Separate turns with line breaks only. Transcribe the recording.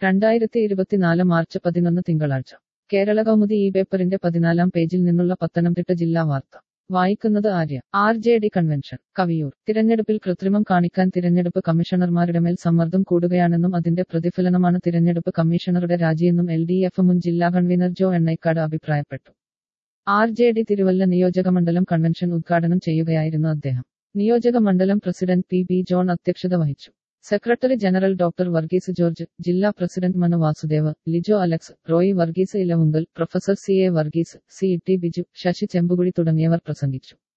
രണ്ടായിരത്തി ഇരുപത്തിനാല് മാർച്ച് പതിനൊന്ന് തിങ്കളാഴ്ച കേരള കൗമുദി ഈ പേപ്പറിന്റെ പതിനാലാം പേജിൽ നിന്നുള്ള പത്തനംതിട്ട ജില്ലാ വാർത്ത വായിക്കുന്നത് Arya R J D convention Kaviyoor തിരഞ്ഞെടുപ്പിൽ കൃത്രിമം കാണിക്കാൻ തിരഞ്ഞെടുപ്പ് കമ്മീഷണർമാരുടെ മേൽ സമ്മർദ്ദം കൂടുകയാണെന്നും അതിന്റെ പ്രതിഫലനമാണ് തിരഞ്ഞെടുപ്പ് കമ്മീഷണറുടെ രാജിയെന്നും എൽ ഡി എഫ് മുൻ ജില്ലാ കൺവീനർ ജോ എണ്ണൈക്കാട് അഭിപ്രായപ്പെട്ടു ആർ ജെ ഡി തിരുവല്ല നിയോജകമണ്ഡലം കൺവെൻഷൻ ഉദ്ഘാടനം ചെയ്യുകയായിരുന്നു അദ്ദേഹം നിയോജക മണ്ഡലം പ്രസിഡന്റ് പി ബി ജോൺ അധ്യക്ഷത വഹിച്ചു secretary general doctor Varghese George ജില്ലാ president Manu Vasudev Lijo Alex Roy Varghese Elavunkal professor C A Varghese C T Biju Sasi Chembukuzhi തുടങ്ങിയവർ പ്രസംഗിച്ചു